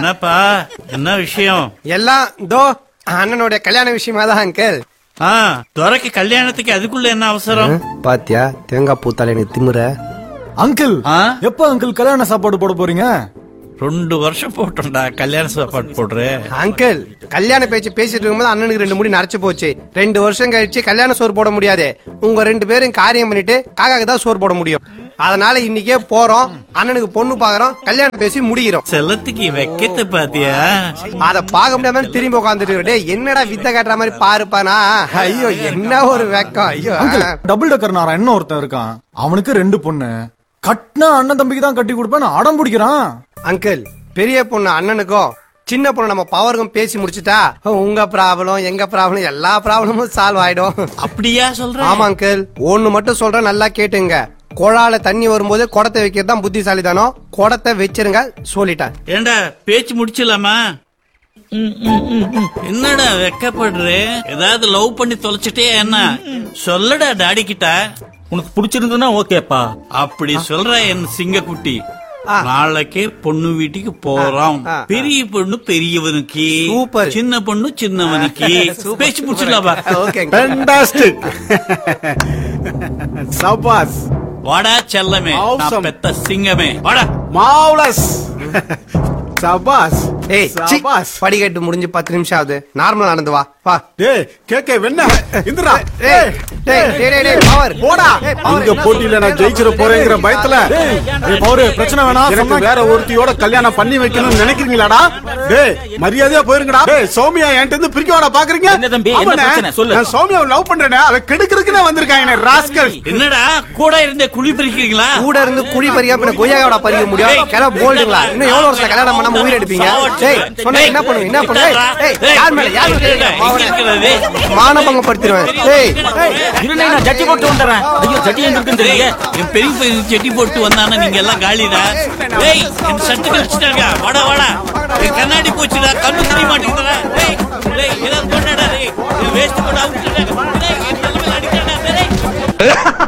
என்னப்பா என்ன விஷயம் எல்லாம் தோ அண்ணனுடைய கல்யாண விஷயமா தான் அங்கிள் ஆ துரைக்கு கல்யாணத்துக்கு அதுக்குள்ள என்ன அவசரம் பாத்தியா தேங்காய் பூத்தால எனக்கு திமுற அங்கிள் ஆ? எப்ப அங்கிள் கல்யாண சாப்பாடு போட போறீங்க ரெண்டு வருஷம் போட்டோம்டா கல்யாண சாப்பாடு போடுறேன் அங்கிள் கல்யாண பேச்சு பேசிட்டு இருக்கும்போது அண்ணனுக்கு ரெண்டு முடி நரைச்சு போச்சு ரெண்டு வருஷம் கழிச்சு கல்யாண சோறு போட முடியாது உங்க ரெண்டு பேரும் காரியம் பண்ணிட்டு காக்காக்கு தான் சோறு போட முடியும் அதனால இன்னைக்கே போறோம் அண்ணனுக்கு பொண்ணு பாக்குறோம் கல்யாணம் பேசி முடிக்கிறோம் செல்லத்துக்கு வைக்கத்து பாத்தியா அத பார்க்க முடியாம திரும்பி உட்காந்துட்டு டேய் என்னடா வித்த காட்டுற மாதிரி பாருப்பானா ஐயோ என்ன ஒரு வெக்கம் ஐயோ அங்கிள் டபுள் டக்கர் நாரா என்ன ஒருத்தன் இருக்கான் அவனுக்கு ரெண்டு பொண்ணு கட்டினா அண்ணன் தம்பிக்கு தான் கட்டி கொடுப்பேன் அடம் பிடிக்கிறான் அங்கிள் பெரிய பொண்ணு அண்ணனுக்கும் சின்ன பொண்ணு நம்ம பவருக்கும் பேசி முடிச்சுட்டா உங்க ப்ராப்ளம் எங்க ப்ராப்ளம் எல்லா ப்ராப்ளமும் சால்வ் ஆயிடும் அப்படியா சொல்ற ஆமா அங்கிள் ஒண்ணு மட்டும் சொல்றேன் நல்லா கேட்டுங்க குழால தண்ணி வரும்போது குடத்தை வைக்கிறது தான் புத்திசாலி தானோ குடத்தை வச்சிருங்க சொல்லிட்டேன் ஏண்டா பேச்சு முடிச்சலாமா ம், ம், ம், ம். என்னடா வெக்கப்படுற ஏதாவது லவ் பண்ணி தொலைச்சிட்டே என்ன சொல்லடா டாடி கிட்ட உனக்கு பிடிச்சிருந்ததுன்னா ஓகேப்பா அப்படி சொல்ற என் சிங்கக்குட்டி ஆ. நாளைக்கே பொண்ணு வீட்டுக்கு போறோம் ஆ, ஆ. பெரிய பொண்ணு பெரியவனுக்கு சூப்பர். சின்ன பொண்ணு சின்னவனுக்கு பேச்சு முடிச்சிடலாமா ஓகே ஃபேண்டாஸ்டிக் சபாஸ் வாடா செல்லமே நான் Awesome. பெத்த சிங்கமே வாடா மாவுலஸ் சபாஸ் ஏய் சி, சபாஸ் படிக்கட்டு முடிஞ்சு பத்து நிமிஷம் ஆகுது நார்மல் நடந்து வா வா டேய் கேக்கே வெண்ண இந்திரா ஏய் டேய் டேய் டேய், டேய் பவர் போடா ஏய், power, அங்க என்ன போட்டியில நான் ஜெயிச்சிட போறேங்கிற பயத்துல ஏய் பவுரு பிரச்சனை வேணாம் எனக்கு சொன்னா வேற ஒருத்தியோட கல்யாணம் பண்ணி வைக்கணும்னு நினைக்கிறீங்களாடா டேய் மரியாதையா போயிருங்கடா டேய் சௌமியா என்கிட்ட இருந்து பிரிக்க வாடா பாக்குறீங்க என்ன தம்பி, என்ன ஆமாண்ணே, பிரச்சனை? சொல்லு. நான் சௌமியாவை லவ் பண்றேனே அவ கெடுக்கிறதுக்குனே வந்திருக்காங்க ராஸ்கல் என்னடா கூட இருந்தே குழி பறிக்கிறீங்களா கூட இருந்து குழி பறியா பின்ன கொய்யாவோட பறிக்க முடியும் கிளம்ப போல்டுங்களா இன்னும் எவ்வளவு வருஷம் கல்யாணம் பண்ணாம உயிர் எடுப்பீங்க டேய் சொன்னா என்ன பண்ணுவீங்க என்ன பண்ணுவீங்க ஏய், ஏய் யார் மேல யார் மேல எங்க இருக்கிறது? மானபங்க படுத்துருவேன் டேய் ஏய், இருண்ணே, நான் ஜட்டி போட்டு வந்துடுறேன் ஐயோ ஜட்டி எங்க இருக்குன்னு டேய், தெரியல என் பெரிய பையன் செட்டி போட்டு வந்தானா நீங்க எல்லாம் காலிடா டேய் என் சட்டு கழிச்சிட்டாங்க வாடா வாடா என் கண்ணாடி போச்சுடா கண்ணு தெரிய மாட்டேங்குதுடா டேய் டேய் ஏதாவது பண்ணடா டேய் வேஸ்ட் போட அவுட்